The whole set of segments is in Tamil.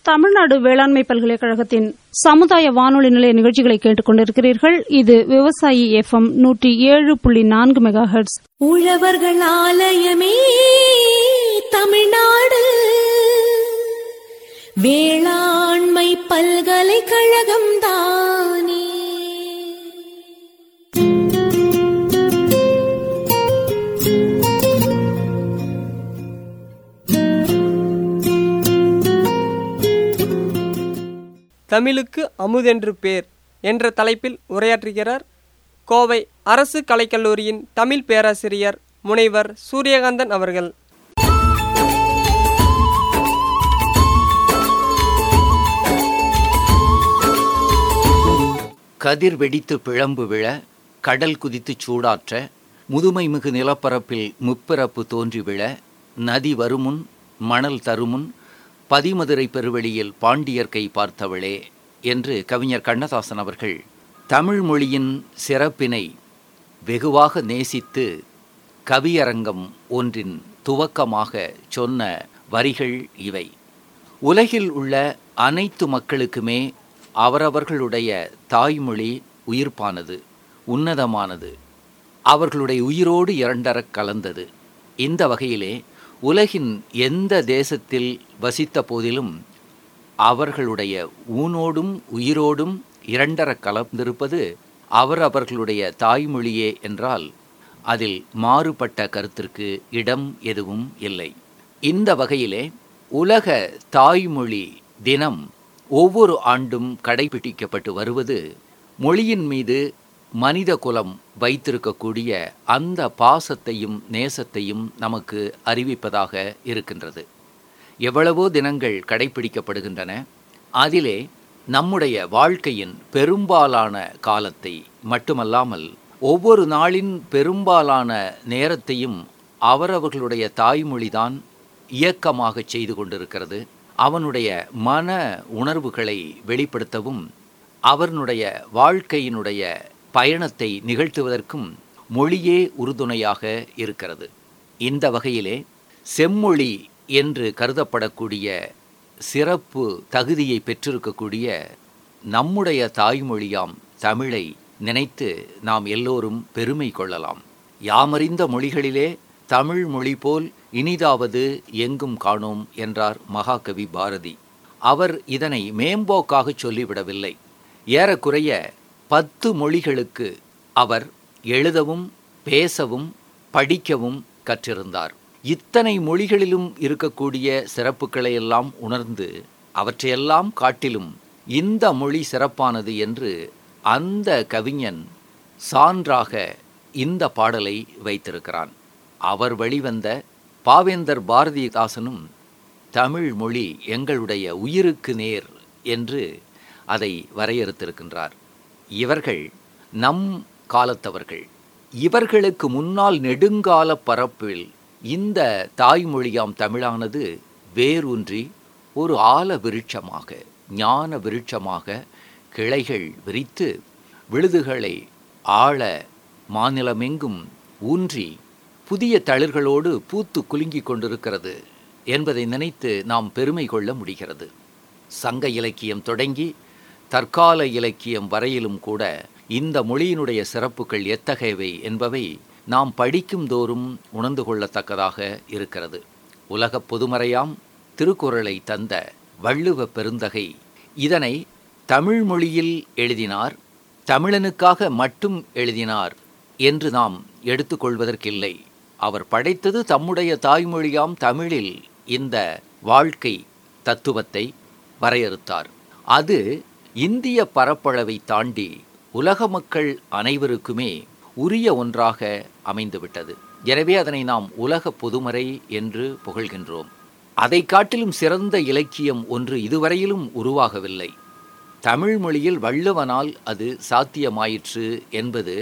தமிழ்நாடு வேளாண்மை பல்கலைக்கழகத்தின் சமுதாய வானொலி நிலைய நிகழ்ச்சிகளை கேட்டுக் கொண்டிருக்கிறீர்கள் இது விவசாயி எஃப்எம் நூற்றி ஏழு புள்ளி நான்கு மெகா ஹெர்ட்ஸ் உழவர்கள் ஆலயமே தமிழ்நாடு வேளாண்மை பல்கலைக்கழகம் தானே தமிழுக்கு அமுதென்று பேர் என்ற தலைப்பில் உரையாற்றுகிறார் கோவை அரசு கலைக்கல்லூரியின் தமிழ் பேராசிரியர் முனைவர் சூரியகாந்தன் அவர்கள் கதிர் வெடித்து பிழம்பு விழ கடல் குதித்து சூடாற்ற முதுமை மிகு நிலப்பரப்பில் முப்பிறப்பு தோன்றி விழ நதி வருமுன் மணல் தருமுன் பதிமதுரை பெருவெளியில் பாண்டியர்க்கை பார்த்தவளே என்று கவிஞர் கண்ணதாசன் அவர்கள் தமிழ் மொழியின் சிறப்பினை வெகுவாக நேசித்து கவியரங்கம் ஒன்றின் துவக்கமாக சொன்ன வரிகள் இவை உலகில் உள்ள அனைத்து மக்களுக்குமே அவரவர்களுடைய தாய்மொழி உயிர்ப்பானது உன்னதமானது அவர்களுடைய உயிரோடு இரண்டரக் கலந்தது இந்த வகையிலே உலகின் எந்த தேசத்தில் வசித்த போதிலும் அவர்களுடைய ஊனோடும் உயிரோடும் இரண்டரக் கலந்திருப்பது அவரவர்களுடைய தாய்மொழியே என்றால் அதில் மாறுபட்ட கருத்திற்கு இடம் எதுவும் இல்லை இந்த வகையிலே உலக தாய்மொழி தினம் ஒவ்வொரு ஆண்டும் கடைபிடிக்கப்பட்டு வருவது மொழியின் மீது மனித குலம் வைத்திருக்கக்கூடிய அந்த பாசத்தையும் நேசத்தையும் நமக்கு அறிவிப்பதாக இருக்கின்றது எவ்வளவோ தினங்கள் கடைபிடிக்கப்படுகின்றன அதிலே நம்முடைய வாழ்க்கையின் பெரும்பாலான காலத்தை மட்டுமல்லாமல் ஒவ்வொரு நாளின் பெரும்பாலான நேரத்தையும் அவரவர்களுடைய தாய்மொழிதான் இயக்கமாக செய்து கொண்டிருக்கிறது அவனுடைய மன உணர்வுகளை வெளிப்படுத்தவும் அவனுடைய வாழ்க்கையினுடைய பயணத்தை நிகழ்த்துவதற்கும் மொழியே உறுதுணையாக இருக்கிறது இந்த வகையிலே செம்மொழி என்று கருதப்படக்கூடிய சிறப்பு தகுதியை பெற்றிருக்கக்கூடிய நம்முடைய தாய்மொழியாம் தமிழை நினைத்து நாம் எல்லோரும் பெருமை கொள்ளலாம் யாமறிந்த மொழிகளிலே தமிழ் மொழி போல் இனிதாவது எங்கும் காணோம் என்றார் மகாகவி பாரதி அவர் இதனை மேம்போக்காக சொல்லிவிடவில்லை ஏறக்குறைய பத்து மொழிகளுக்கு அவர் எழுதவும் பேசவும் படிக்கவும் கற்றிருந்தார் இத்தனை மொழிகளிலும் இருக்கக்கூடிய சிறப்புகளை எல்லாம் உணர்ந்து அவற்றையெல்லாம் காட்டிலும் இந்த மொழி சிறப்பானது என்று அந்த கவிஞன் சான்றாக இந்த பாடலை வைத்திருக்கிறான் அவர் வெளிவந்த பாவேந்தர் பாரதிதாசனும் தமிழ் மொழி எங்களுடைய உயிருக்கு நேர் என்று அதை வரையறுத்திருக்கின்றார் இவர்கள் நம் காலத்தவர்கள் இவர்களுக்கு முன்னால் நெடுங்கால பரப்பில் இந்த தாய்மொழியாம் தமிழானது வேரூன்றி ஒரு ஆல விருட்சமாக ஞான விருட்சமாக கிளைகள் விரித்து விழுதுகளை ஆழ மாநிலமெங்கும் ஊன்றி புதிய தளிர்களோடு பூத்து குலுங்கிக் கொண்டிருக்கிறது என்பதை நினைத்து நாம் பெருமை கொள்ள முடிகிறது சங்க இலக்கியம் தொடங்கி தற்கால இலக்கியம் வரையிலும் கூட இந்த மொழியினுடைய சிறப்புகள் எத்தகையவை என்பவை நாம் படிக்கும் தோறும் உணர்ந்து கொள்ளத்தக்கதாக இருக்கிறது உலகப் பொதுமறையாம் திருக்குறளை தந்த வள்ளுவ பெருந்தகை இதனை தமிழ் மொழியில் எழுதினார் தமிழனுக்காக மட்டும் எழுதினார் என்று நாம் எடுத்துக்கொள்வதற்கில்லை அவர் படைத்தது தம்முடைய தாய்மொழியாம் தமிழில் இந்த வாழ்க்கை தத்துவத்தை வரையறுத்தார் அது இந்திய பரப்பளவை தாண்டி உலக மக்கள் அனைவருக்குமே உரிய ஒன்றாக அமைந்துவிட்டது எனவே அதனை நாம் உலக பொதுமறை என்று புகழ்கின்றோம் அதை காட்டிலும் சிறந்த இலக்கியம் ஒன்று இதுவரையிலும் உருவாகவில்லை தமிழ் மொழியில் வள்ளுவனால் அது சாத்தியமாயிற்று என்பது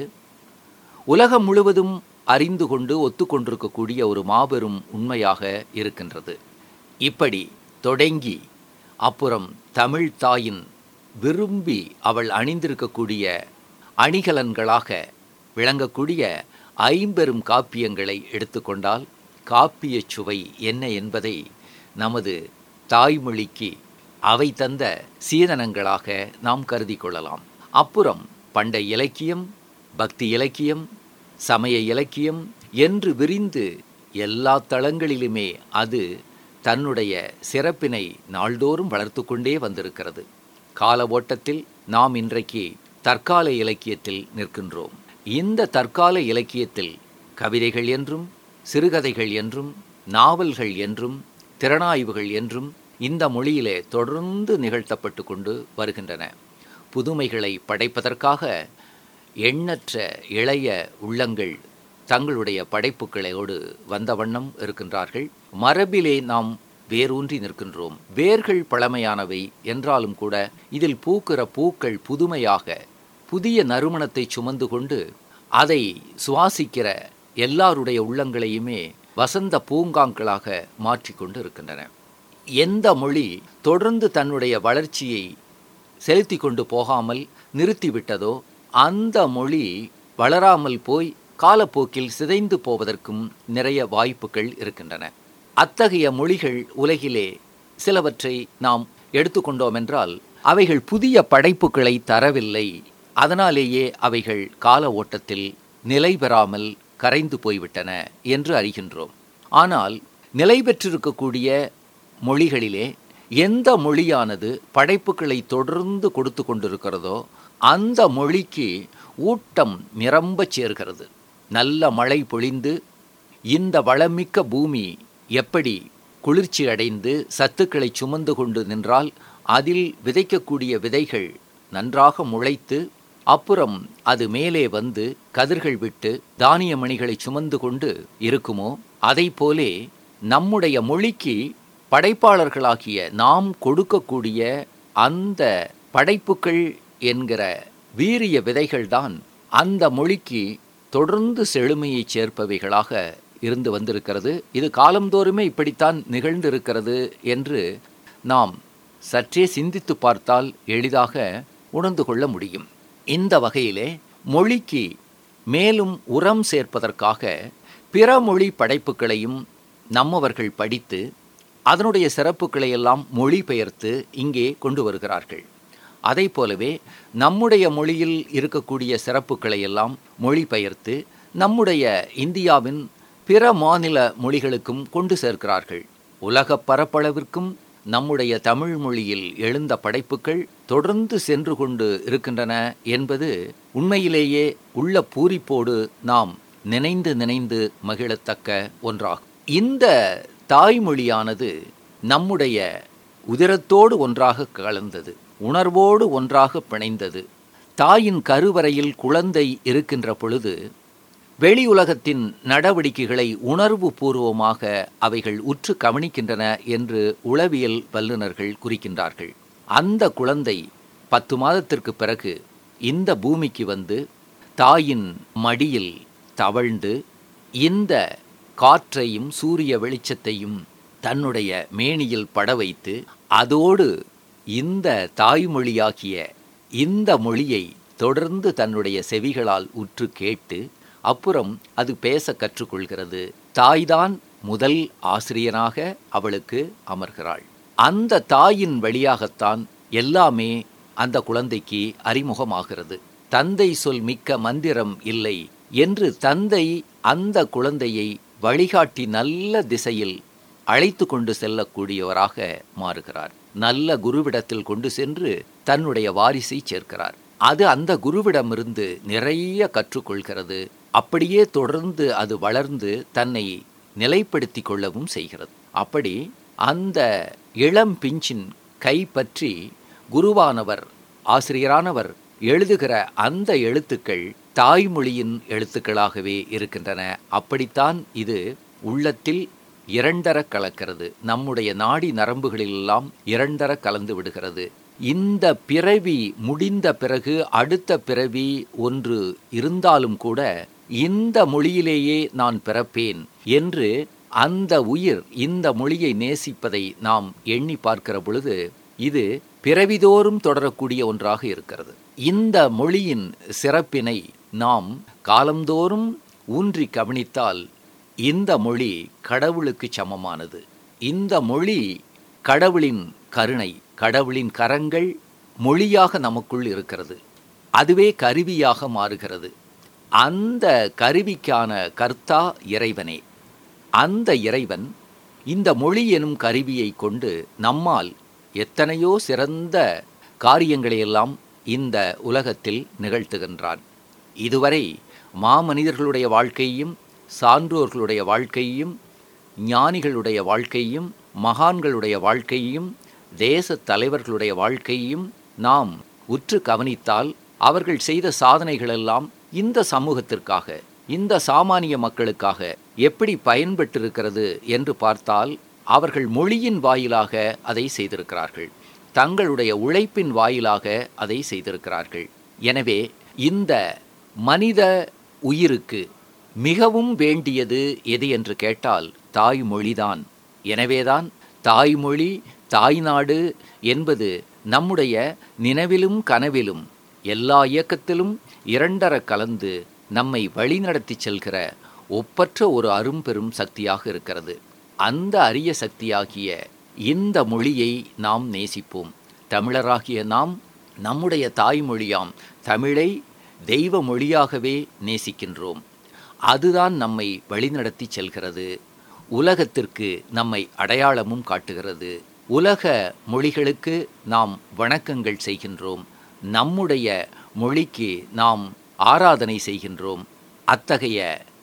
உலகம் முழுவதும் அறிந்து கொண்டு ஒத்துக்கொண்டிருக்கக்கூடிய ஒரு மாபெரும் உண்மையாக இருக்கின்றது இப்படி தொடங்கி அப்புறம் தமிழ் தாயின் விரும்பி அவள் அணிந்திருக்கக்கூடிய அணிகலன்களாக விளங்கக்கூடிய ஐம்பெரும் காப்பியங்களை எடுத்துக்கொண்டால் காப்பிய சுவை என்ன என்பதை நமது தாய்மொழிக்கு அவை தந்த சீதனங்களாக நாம் கருதி கொள்ளலாம் அப்புறம் பண்டை இலக்கியம் பக்தி இலக்கியம் சமய இலக்கியம் என்று விரிந்து எல்லா தளங்களிலுமே அது தன்னுடைய சிறப்பினை நாள்தோறும் வளர்த்து கொண்டே வந்திருக்கிறது கால ஓட்டத்தில் நாம் இன்றைக்கு தற்கால இலக்கியத்தில் நிற்கின்றோம் இந்த தற்கால இலக்கியத்தில் கவிதைகள் என்றும் சிறுகதைகள் என்றும் நாவல்கள் என்றும் திறனாய்வுகள் என்றும் இந்த மொழியிலே தொடர்ந்து நிகழ்த்தப்பட்டு கொண்டு வருகின்றன புதுமைகளை படைப்பதற்காக எண்ணற்ற இளைய உள்ளங்கள் தங்களுடைய படைப்புகளோடு வந்த வண்ணம் இருக்கின்றார்கள் மரபிலே நாம் வேரூன்றி நிற்கின்றோம் வேர்கள் பழமையானவை என்றாலும் கூட இதில் பூக்கிற பூக்கள் புதுமையாக புதிய நறுமணத்தை சுமந்து கொண்டு அதை சுவாசிக்கிற எல்லாருடைய உள்ளங்களையுமே வசந்த பூங்காங்களாக மாற்றிக்கொண்டு இருக்கின்றன எந்த மொழி தொடர்ந்து தன்னுடைய வளர்ச்சியை செலுத்தி கொண்டு போகாமல் நிறுத்திவிட்டதோ அந்த மொழி வளராமல் போய் காலப்போக்கில் சிதைந்து போவதற்கும் நிறைய வாய்ப்புகள் இருக்கின்றன அத்தகைய மொழிகள் உலகிலே சிலவற்றை நாம் எடுத்துக்கொண்டோம் என்றால் அவைகள் புதிய படைப்புகளை தரவில்லை அதனாலேயே அவைகள் கால ஓட்டத்தில் நிலை பெறாமல் கரைந்து போய்விட்டன என்று அறிகின்றோம் ஆனால் நிலை பெற்றிருக்கக்கூடிய மொழிகளிலே எந்த மொழியானது படைப்புகளை தொடர்ந்து கொடுத்து கொண்டிருக்கிறதோ அந்த மொழிக்கு ஊட்டம் நிரம்பச் சேர்கிறது நல்ல மழை பொழிந்து இந்த வளமிக்க பூமி எப்படி குளிர்ச்சி அடைந்து சத்துக்களை சுமந்து கொண்டு நின்றால் அதில் விதைக்கக்கூடிய விதைகள் நன்றாக முளைத்து அப்புறம் அது மேலே வந்து கதிர்கள் விட்டு தானிய மணிகளை சுமந்து கொண்டு இருக்குமோ அதை போலே நம்முடைய மொழிக்கு படைப்பாளர்களாகிய நாம் கொடுக்கக்கூடிய அந்த படைப்புகள் என்கிற வீரிய விதைகள்தான் அந்த மொழிக்கு தொடர்ந்து செழுமையை சேர்ப்பவைகளாக இருந்து வந்திருக்கிறது இது காலந்தோறுமே இப்படித்தான் நிகழ்ந்திருக்கிறது என்று நாம் சற்றே சிந்தித்து பார்த்தால் எளிதாக உணர்ந்து கொள்ள முடியும் இந்த வகையிலே மொழிக்கு மேலும் உரம் சேர்ப்பதற்காக பிற மொழி படைப்புகளையும் நம்மவர்கள் படித்து அதனுடைய சிறப்புகளை எல்லாம் மொழிபெயர்த்து இங்கே கொண்டு வருகிறார்கள் அதை போலவே நம்முடைய மொழியில் இருக்கக்கூடிய சிறப்புகளை எல்லாம் மொழிபெயர்த்து நம்முடைய இந்தியாவின் பிற மாநில மொழிகளுக்கும் கொண்டு சேர்க்கிறார்கள் உலக பரப்பளவிற்கும் நம்முடைய தமிழ் மொழியில் எழுந்த படைப்புகள் தொடர்ந்து சென்று கொண்டு இருக்கின்றன என்பது உண்மையிலேயே உள்ள பூரிப்போடு நாம் நினைந்து நினைந்து மகிழத்தக்க ஒன்றாகும் இந்த தாய்மொழியானது நம்முடைய உதிரத்தோடு ஒன்றாக கலந்தது உணர்வோடு ஒன்றாக பிணைந்தது தாயின் கருவறையில் குழந்தை இருக்கின்ற பொழுது வெளி உலகத்தின் நடவடிக்கைகளை உணர்வு பூர்வமாக அவைகள் உற்று கவனிக்கின்றன என்று உளவியல் வல்லுநர்கள் குறிக்கின்றார்கள் அந்த குழந்தை பத்து மாதத்திற்கு பிறகு இந்த பூமிக்கு வந்து தாயின் மடியில் தவழ்ந்து இந்த காற்றையும் சூரிய வெளிச்சத்தையும் தன்னுடைய மேனியில் பட வைத்து அதோடு இந்த தாய்மொழியாகிய இந்த மொழியை தொடர்ந்து தன்னுடைய செவிகளால் உற்று கேட்டு அப்புறம் அது பேச கற்றுக்கொள்கிறது தாய்தான் முதல் ஆசிரியனாக அவளுக்கு அமர்கிறாள் அந்த தாயின் வழியாகத்தான் எல்லாமே அந்த குழந்தைக்கு அறிமுகமாகிறது தந்தை சொல் மிக்க மந்திரம் இல்லை என்று தந்தை அந்த குழந்தையை வழிகாட்டி நல்ல திசையில் அழைத்து கொண்டு செல்லக்கூடியவராக மாறுகிறார் நல்ல குருவிடத்தில் கொண்டு சென்று தன்னுடைய வாரிசை சேர்க்கிறார் அது அந்த குருவிடமிருந்து நிறைய கற்றுக்கொள்கிறது அப்படியே தொடர்ந்து அது வளர்ந்து தன்னை நிலைப்படுத்தி கொள்ளவும் செய்கிறது அப்படி அந்த இளம் பிஞ்சின் கை பற்றி குருவானவர் ஆசிரியரானவர் எழுதுகிற அந்த எழுத்துக்கள் தாய்மொழியின் எழுத்துக்களாகவே இருக்கின்றன அப்படித்தான் இது உள்ளத்தில் இரண்டர கலக்கிறது நம்முடைய நாடி நரம்புகளிலெல்லாம் இரண்டர கலந்து விடுகிறது இந்த பிறவி முடிந்த பிறகு அடுத்த பிறவி ஒன்று இருந்தாலும் கூட இந்த மொழியிலேயே நான் பிறப்பேன் என்று அந்த உயிர் இந்த மொழியை நேசிப்பதை நாம் எண்ணி பார்க்கிற பொழுது இது பிறவிதோறும் தொடரக்கூடிய ஒன்றாக இருக்கிறது இந்த மொழியின் சிறப்பினை நாம் காலந்தோறும் ஊன்றி கவனித்தால் இந்த மொழி கடவுளுக்கு சமமானது இந்த மொழி கடவுளின் கருணை கடவுளின் கரங்கள் மொழியாக நமக்குள் இருக்கிறது அதுவே கருவியாக மாறுகிறது அந்த கருவிக்கான கர்த்தா இறைவனே அந்த இறைவன் இந்த மொழி எனும் கருவியை கொண்டு நம்மால் எத்தனையோ சிறந்த காரியங்களையெல்லாம் இந்த உலகத்தில் நிகழ்த்துகின்றான் இதுவரை மாமனிதர்களுடைய வாழ்க்கையும் சான்றோர்களுடைய வாழ்க்கையும் ஞானிகளுடைய வாழ்க்கையும் மகான்களுடைய வாழ்க்கையும் தேச தலைவர்களுடைய வாழ்க்கையும் நாம் உற்று கவனித்தால் அவர்கள் செய்த சாதனைகளெல்லாம் இந்த சமூகத்திற்காக இந்த சாமானிய மக்களுக்காக எப்படி பயன்பட்டிருக்கிறது என்று பார்த்தால் அவர்கள் மொழியின் வாயிலாக அதை செய்திருக்கிறார்கள் தங்களுடைய உழைப்பின் வாயிலாக அதை செய்திருக்கிறார்கள் எனவே இந்த மனித உயிருக்கு மிகவும் வேண்டியது எது என்று கேட்டால் தாய்மொழிதான் எனவேதான் தாய்மொழி தாய்நாடு என்பது நம்முடைய நினைவிலும் கனவிலும் எல்லா இயக்கத்திலும் இரண்டர கலந்து நம்மை வழிநடத்தி செல்கிற ஒப்பற்ற ஒரு அரும்பெரும் சக்தியாக இருக்கிறது அந்த அரிய சக்தியாகிய இந்த மொழியை நாம் நேசிப்போம் தமிழராகிய நாம் நம்முடைய தாய்மொழியாம் தமிழை தெய்வ மொழியாகவே நேசிக்கின்றோம் அதுதான் நம்மை வழிநடத்தி செல்கிறது உலகத்திற்கு நம்மை அடையாளமும் காட்டுகிறது உலக மொழிகளுக்கு நாம் வணக்கங்கள் செய்கின்றோம் நம்முடைய மொழிக்கு நாம் ஆராதனை செய்கின்றோம் அத்தகைய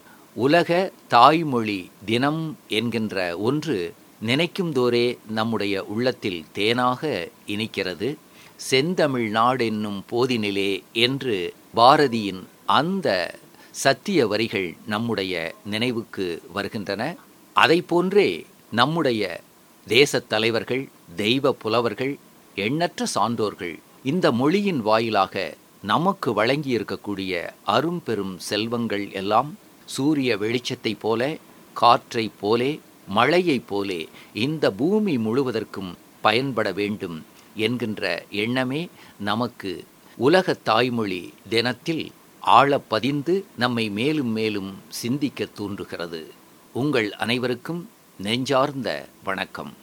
உலக தாய்மொழி தினம் என்கின்ற ஒன்று நினைக்கும் தோறே நம்முடைய உள்ளத்தில் தேனாக இனிக்கிறது செந்தமிழ் நாடென்னும் போதினிலே என்று பாரதியின் அந்த சத்திய வரிகள் நம்முடைய நினைவுக்கு வருகின்றன அதை போன்றே நம்முடைய தேசத் தலைவர்கள் தெய்வ புலவர்கள் எண்ணற்ற சான்றோர்கள் இந்த மொழியின் வாயிலாக நமக்கு வழங்கி இருக்கக்கூடிய அரும்பெரும் செல்வங்கள் எல்லாம் சூரிய வெளிச்சத்தைப் போல காற்றைப் போலே மழையைப் போலே இந்த பூமி முழுவதற்கும் பயன்பட வேண்டும் என்கின்ற எண்ணமே நமக்கு உலக தாய்மொழி தினத்தில் ஆழப் பதிந்து நம்மை மேலும் மேலும் சிந்திக்க தூண்டுகிறது உங்கள் அனைவருக்கும் நெஞ்சார்ந்த வணக்கம்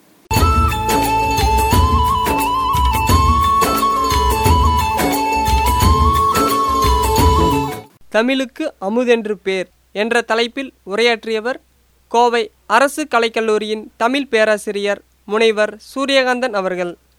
தமிழுக்கு அமுதென்று பேர் என்ற தலைப்பில் உரையாற்றியவர் கோவை அரசு கலைக்கல்லூரியின் தமிழ் பேராசிரியர் முனைவர் சூரியகாந்தன் அவர்கள்